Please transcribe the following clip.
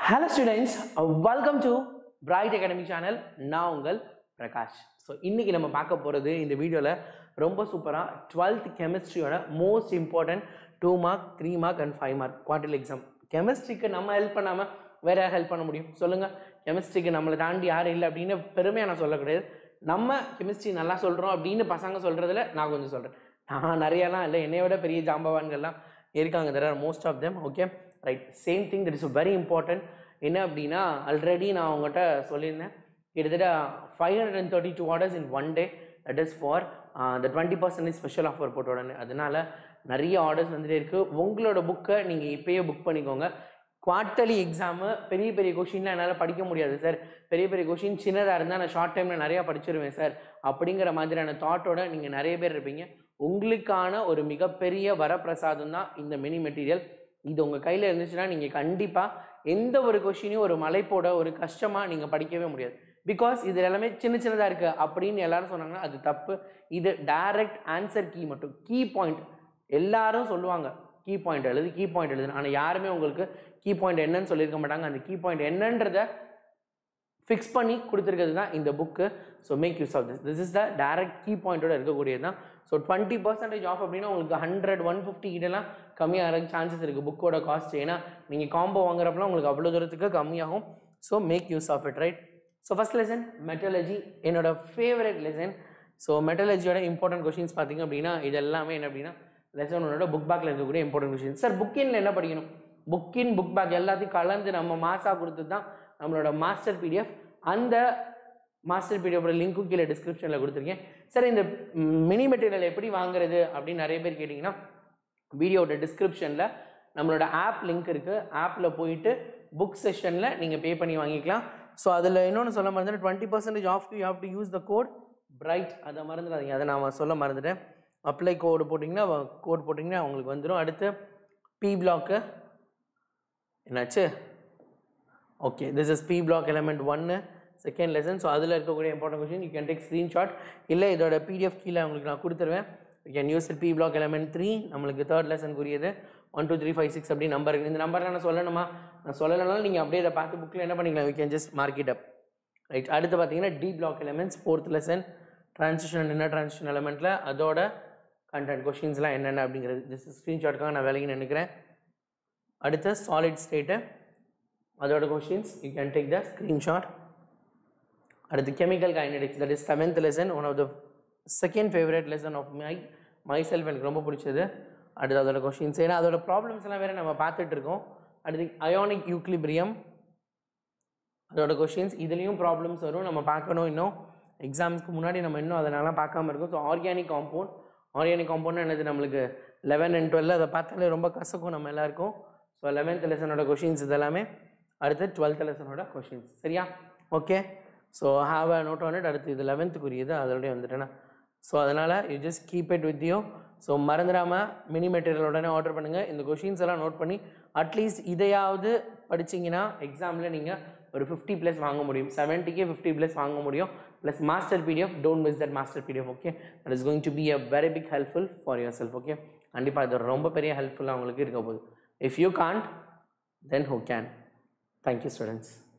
hello students welcome to Bright Academy channel நான் உங்கள் Prakash so இன்னைக்கு நம்ம பார்க்க போகிறது இந்த வீடியோவில் ரொம்ப சூப்பராக டுவெல்த் கெமிஸ்ட்ரியோட most important two mark three mark and five mark quarterly exam கெமிஸ்ட்ரிக்கு நம்ம ஹெல்ப் பண்ணாமல் வேற யார் ஹெல்ப் பண்ண முடியும் சொல்லுங்கள் கெமிஸ்ட்ரிக்கு நம்மளை தாண்டி யாரும் இல்லை அப்படின்னு பெருமையாக நான் சொல்ல கிடையாது நம்ம கெமிஸ்ட்ரி நல்லா சொல்கிறோம் அப்படின்னு பசங்க சொல்கிறதுல நான் கொஞ்சம் சொல்கிறேன் நான் நிறையலாம் இல்லை என்னை விட பெரிய ஜாம்பவான்கள்லாம் இருக்காங்க there are most of them okay right same thing that is very important என்ன அப்படின்னா ஆல்ரெடி நான் உங்கள்கிட்ட சொல்லியிருந்தேன் கிட்டத்தட்ட five hundred and thirty two orders in one day that is for the twenty percentage special offer போட்ட உடனே அதனால நிறைய ஆர்டர்ஸ் வந்துட்டே இருக்குது உங்களோட புக்கை நீங்கள் இப்போயே புக் பண்ணிக்கோங்க குவார்ட்டர்லி எக்ஸாமு பெரிய பெரிய கொஷின்லாம் என்னால் படிக்க முடியாது சார் பெரிய பெரிய கொஷின் சின்னதாக இருந்தால் நான் ஷார்ட் டைமில் நிறையா படிச்சிருவேன் சார் அப்படிங்கிற மாதிரியான தாட்டோட நீங்கள் நிறைய பேர் இருப்பீங்க உங்களுக்கான ஒரு மிகப்பெரிய வரப்பிரசாதம் தான் இந்த மினி மெட்டீரியல் இது உங்கள் கையில் இருந்துச்சுன்னா நீங்கள் கண்டிப்பாக எந்த ஒரு கொஷினையும் ஒரு மலைப்போட ஒரு கஷ்டமாக நீங்கள் படிக்கவே முடியாது பிகாஸ் இது எல்லாமே சின்ன சின்னதாக இருக்குது அப்படின்னு எல்லாரும் சொன்னாங்கன்னா அது தப்பு இது டைரக்ட் ஆன்சர் கீ மட்டும் கீ பாயிண்ட் எல்லாரும் சொல்லுவாங்க கீ பாயிண்ட் எழுது கீ பாயிண்ட் எழுது ஆனால் யாருமே உங்களுக்கு கீ பாயிண்ட் என்னன்னு சொல்லியிருக்க மாட்டாங்க அந்த கீ பாயிண்ட் என்னன்றதை ஃபிக்ஸ் பண்ணி கொடுத்துருக்கிறது தான் இந்த book so make use of this this is the direct key பாயிண்டோட இருக்கக்கூடியது தான் ஸோ டுவெண்ட்டி பர்சன்டேஜ் ஆஃப் அப்படின்னா உங்களுக்கு ஹண்ட்ரட் ஒன் ஃபிஃப்டி கிட்டலாம் கம்மியாக சான்சஸ் இருக்குது புக்கோட காஸ்ட் ஏன்னா நீங்கள் காம்போ வாங்குறப்பலாம் உங்களுக்கு அவ்வளோ தூரத்துக்கு கம்மியாகும் so make use of it right so first lesson metallurgy என்னோட ஃபேவரட் லெசன் ஸோ மெட்டலஜியோட இம்பார்ட்டன்ட் கொஷின்ஸ் பார்த்தீங்க அப்படின்னா இது எல்லாமே என்ன அப்படின்னா லெசன் ஒன்னோட புக் பேக்கில் இருக்கக்கூடிய இம்பார்ட்டன்ட் கொஷின் சார் புக்கின்ல என்ன படிக்கணும் புக்கின் புக் பேக் எல்லாத்தையும் கலந்து நம்ம மாசாக கொடுத்து தான் நம்மளோட மாஸ்டர் பிடிஎஃப் அந்த மாஸ்டர் பிடிஎஃபோட லிங்க்கும் கீழே டிஸ்கிரிப்ஷனில் கொடுத்துருக்கேன் சார் இந்த மினி மெட்டீரியல் எப்படி வாங்குறது அப்படின்னு நிறைய பேர் கேட்டிங்கன்னா வீடியோட டிஸ்கிரிப்ஷனில் நம்மளோட ஆப் லிங்க் இருக்குது ஆப்பில் போயிட்டு புக் செஷனில் நீங்கள் பே பண்ணி வாங்கிக்கலாம் ஸோ அதில் இன்னொன்று சொல்ல மறந்துட்டு twenty percentage off you have to use the code bright அதை மறந்துடாதீங்க அதை நான் சொல்ல மறந்துட்டேன் அப்ளை கோடு போட்டிங்கன்னா கோட் போட்டிங்கன்னா உங்களுக்கு வந்துடும் அடுத்து பி பிளாக்கு என்னாச்சு okay this is B block element ஒன்று செகண்ட் லெசன் ஸோ அதில் இருக்கக்கூடிய important question you can take screenshot இல்லை இதோட பிடிஎஃப் கீழே உங்களுக்கு நான் கொடுத்துருவேன் you can use B block element three நம்மளுக்கு தேர்ட் லெசனுக்குரியது one two three five six அப்படி நம்பர் இருக்குது இந்த நம்பர் நான் சொல்லணுமா நான் சொல்லலைனாலும் நீங்கள் அப்படியே இதை பார்த்து புக்கில் என்ன பண்ணிக்கலாம் you can just mark it up right அடுத்து பார்த்தீங்கன்னா D block elements fourth lesson transition என்ன ட்ரான்சிஷன் எலமெண்ட்டில் அதோட கண்டென்ட் கொஷின்ஸ்லாம் என்னென்ன அப்படிங்கிறது ஜஸ்ட் ஸ்க்ரீன்ஷாட்டுக்காக நான் வேலைக்கு நினைக்கிறேன் அடுத்து சாலிட் ஸ்டேட்டு அதோட questions you can take the screenshot அடுத்து chemical kinetics that is seventh lesson one of the second favourite lesson of my myself எனக்கு ரொம்ப பிடிச்சது அடுத்து அதோட கொஷின்ஸ் ஏன்னா அதோட ப்ராப்ளம்ஸ் எல்லாம் வேறு நம்ம பார்த்துட்டு இருக்கோம் அடுத்து அயோனிக் யூக்லிபிரியம் அதோட கொஷின்ஸ் இதுலேயும் ப்ராப்ளம்ஸ் வரும் நம்ம பார்க்கணும் இன்னும் எக்ஸாம்ஸ்க்கு முன்னாடி நம்ம இன்னும் அதனால பார்க்காம இருக்கோம் so organic compound organic compound என்னது நம்மளுக்கு லெவன் அண்ட் டுவெல் அதை பார்த்தாலே ரொம்ப கசக்கும் நம்ம எல்லாருக்கும் ஸோ லெவன்த் லெசனோட கொஷின்ஸ் இதெல்லாமே அடுத்து டுவெல்த் லெசனோட கொஷின்ஸ் சரியா okay so have a note on it அடுத்து இது லெவன்த்துக்குரியது அதோடய வந்துட்டேன்னா ஸோ அதனால் you just keep it with you so மறந்துடாமல் மினி மெட்டீரியல் உடனே ஆர்டர் பண்ணுங்கள் இந்த கொஷின்ஸ் எல்லாம் நோட் பண்ணி அட்லீஸ்ட் இதையாவது படிச்சிங்கன்னா எக்ஸாமில் நீங்கள் ஒரு ஃபிஃப்டி ப்ளஸ் வாங்க முடியும் செவன்ட்டிக்கே ஃபிஃப்டி ப்ளஸ் வாங்க முடியும் plus master PDF don't miss that master PDF okay that is going to be a very big helpful for yourself okay கண்டிப்பாக இது ரொம்ப பெரிய ஹெல்ப்ஃபுல்லாக உங்களுக்கு இருக்க போகுது if you can't then who can thank you students